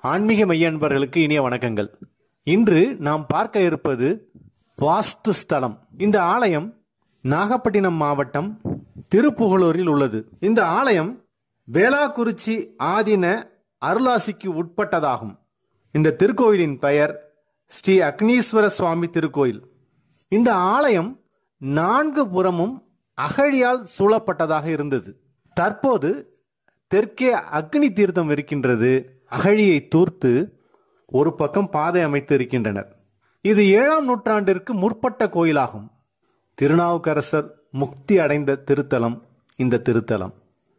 ஆன்மீக மைய அன்பர்களுக்கு இனிய வணக்கங்கள் இன்று நாம் பார்க்க இருப்பது வாஸ்து ஸ்தலம் இந்த ஆலயம் நாகப்பட்டினம் மாவட்டம் திருப்புகலூரில் உள்ளது இந்த ஆலயம் வேளாக்குறிச்சி ஆதீன அருளாசிக்கு உட்பட்டதாகும் இந்த திருக்கோயிலின் பெயர் ஸ்ரீ அக்னீஸ்வர சுவாமி திருக்கோயில் இந்த ஆலயம் நான்கு புறமும் அகழியால் சூழப்பட்டதாக இருந்தது தற்போது தெற்கே அக்னி தீர்த்தம் இருக்கின்றது அகழியை தூர்த்து ஒரு பக்கம் பாதை அமைத்து இருக்கின்றனர் இது ஏழாம் நூற்றாண்டிற்கு முற்பட்ட கோயிலாகும் திருநாவுக்கரசர் முக்தி அடைந்த திருத்தலம் இந்த திருத்தலம்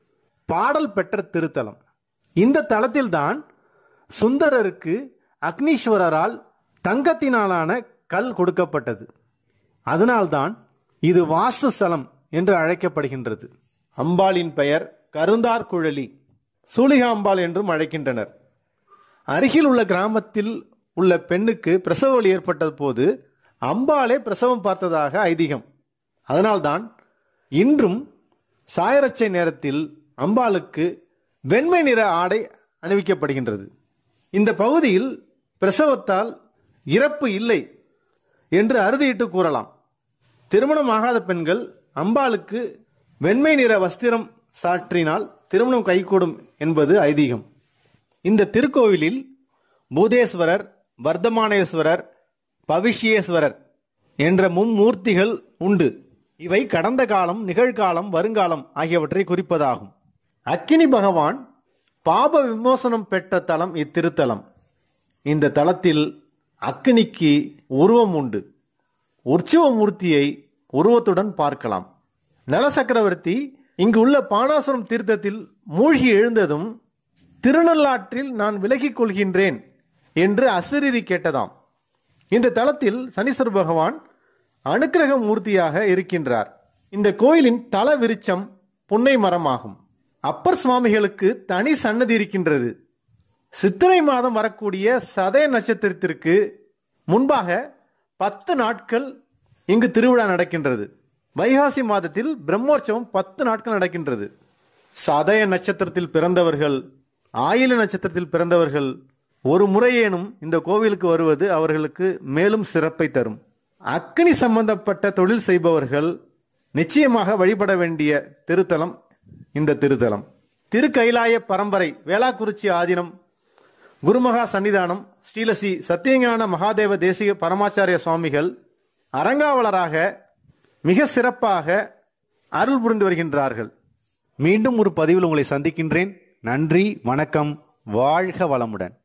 பாடல் பெற்ற திருத்தலம் இந்த தலத்தில்தான் சுந்தரருக்கு அக்னீஸ்வரரால் தங்கத்தினாலான கல் கொடுக்கப்பட்டது அதனால்தான் இது வாஸ்து ஸ்தலம் என்று அழைக்கப்படுகின்றது அம்பாளின் பெயர் கருந்தார் குழலி சூலிகாம்பாள் என்றும் அழைக்கின்றனர் அருகில் உள்ள கிராமத்தில் உள்ள பெண்ணுக்கு பிரசவ வலி ஏற்பட்ட போது அம்பாளே பிரசவம் பார்த்ததாக ஐதீகம் அதனால்தான் இன்றும் சாயரட்சை நேரத்தில் அம்பாளுக்கு வெண்மை நிற ஆடை அணிவிக்கப்படுகின்றது இந்த பகுதியில் பிரசவத்தால் இறப்பு இல்லை என்று அறுதியிட்டு கூறலாம் திருமணமாகாத பெண்கள் அம்பாளுக்கு வெண்மை நிற வஸ்திரம் சாற்றினால் திருமணம் கைகூடும் என்பது ஐதீகம் இந்த திருக்கோவிலில் பூதேஸ்வரர் வர்த்தமானேஸ்வரர் பவிஷ்யேஸ்வரர் என்ற மும்மூர்த்திகள் உண்டு இவை கடந்த காலம் நிகழ்காலம் வருங்காலம் ஆகியவற்றை குறிப்பதாகும் அக்கினி பகவான் பாப விமோசனம் பெற்ற தலம் இத்திருத்தலம் இந்த தலத்தில் அக்கினிக்கு உருவம் உண்டு உற்சவ மூர்த்தியை உருவத்துடன் பார்க்கலாம் நல சக்கரவர்த்தி இங்கு உள்ள பானாசுரம் தீர்த்தத்தில் மூழ்கி எழுந்ததும் திருநள்ளாற்றில் நான் விலகிக் கொள்கின்றேன் என்று அசிரிதி கேட்டதாம் இந்த தலத்தில் சனீஸ்வர பகவான் அனுக்கிரக மூர்த்தியாக இருக்கின்றார் இந்த கோயிலின் தல விருச்சம் புன்னை மரமாகும் அப்பர் சுவாமிகளுக்கு தனி சன்னதி இருக்கின்றது சித்திரை மாதம் வரக்கூடிய சதய நட்சத்திரத்திற்கு முன்பாக பத்து நாட்கள் இங்கு திருவிழா நடக்கின்றது வைகாசி மாதத்தில் பிரம்மோற்சவம் பத்து நாட்கள் நடக்கின்றது சதய நட்சத்திரத்தில் பிறந்தவர்கள் ஆயில நட்சத்திரத்தில் பிறந்தவர்கள் ஒரு முறையேனும் இந்த கோவிலுக்கு வருவது அவர்களுக்கு மேலும் சிறப்பை தரும் அக்னி சம்பந்தப்பட்ட தொழில் செய்பவர்கள் நிச்சயமாக வழிபட வேண்டிய திருத்தலம் இந்த திருத்தலம் திருக்கைலாய பரம்பரை வேளாக்குறிச்சி ஆதீனம் குருமகா சன்னிதானம் ஸ்ரீலசி சத்தியஞான மகாதேவ தேசிக பரமாச்சாரிய சுவாமிகள் அரங்காவலராக மிக சிறப்பாக அருள் புரிந்து வருகின்றார்கள் மீண்டும் ஒரு பதிவில் உங்களை சந்திக்கின்றேன் நன்றி வணக்கம் வாழ்க வளமுடன்